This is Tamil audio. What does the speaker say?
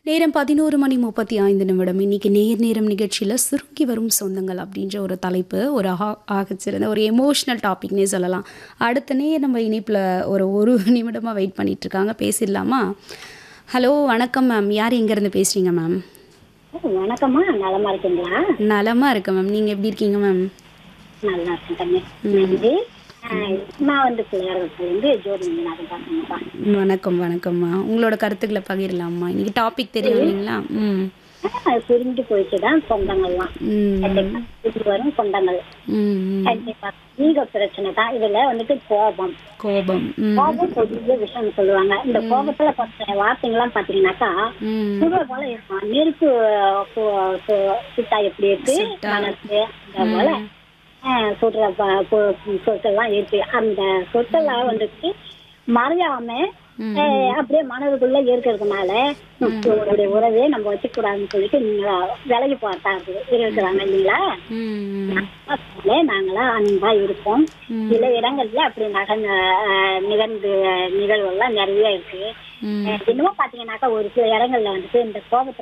நேரம் பதினோரு மணி முப்பத்தி ஐந்து நிமிடம் இன்னைக்கு நேர் நேரம் நிகழ்ச்சியில் சுருங்கி வரும் சொந்தங்கள் அப்படின்ற ஒரு தலைப்பு ஒரு ஆக ஆகச்சிறந்த ஒரு எமோஷ்னல் டாபிக்னே சொல்லலாம் அடுத்த நேர் நம்ம இணைப்பில் ஒரு ஒரு நிமிடமாக வெயிட் பண்ணிட்டு இருக்காங்க பேசிடலாமா ஹலோ வணக்கம் மேம் யார் எங்கேருந்து பேசுகிறீங்க மேம் வணக்கம்மா நலமா இருக்கீங்களா நலமாக இருக்கேன் மேம் நீங்கள் எப்படி இருக்கீங்க மேம் நல்லா இருக்கேன் தம்பி நன்றி ஆஹ் நான் வந்து பிள்ளையார்கிட்ட ஜோதி மீனாக பேசுறேன்ப்பா வணக்கம் வணக்கம்மா உங்களோட கருத்துக்களை பகிரலாம்மா இன்னைக்கு டாபிக் தெரியும் இல்லைங்களா ம் ஆஹ் பிரிஞ்சு போயிட்டு தான் சொந்தங்கள்லாம் ம் கண்டிப்பா இது வரும் சொந்தங்கள் ம் ம். கண்டிப்பா ஈக பிரச்சனை தான் இதுல வந்துட்டு கோபம் கோபம் ம் கோபம் பெரிய விஷயம் சொல்லுவாங்க இந்த கோபத்துல பத்த வார்த்தைங்கள்லாம் பாத்தீங்கன்னாக்கா ம் சுடுற போல இருக்கும் நெருப்பு சு- சு- சுட்டா எப்படி இருக்கு சுட்டா. மனசு அந்த போல ஆஹ் சுடுற ப- பொ- சொற்கள்லாம் இருக்கு அந்த சொற்கள்லாம் வந்துட்டு மறையாம ம். ஆஹ் அப்படியே மனதுக்குள்ள இருக்கிறதுனால உங்களுடைய உறவே நம்ம வச்சுக்கூடாதுன்னு சொல்லிட்டு நீங்க விலகி பார்த்தா இருக்கிறாங்க இல்லைங்களா ம் அதனால நாங்களாம் அன்பா இருப்போம் ம். சில இடங்கள்ல அப்படி நகர்ந்த ஆஹ் நிகழ்ந்து நிகழ்வுகள்லாம் நிறைய இருக்கு ம் அஹ் என்னமோ பாத்தீங்கன்னாக்கா ஒரு சில இடங்கள்ல வந்துட்டு இந்த கோபத்தை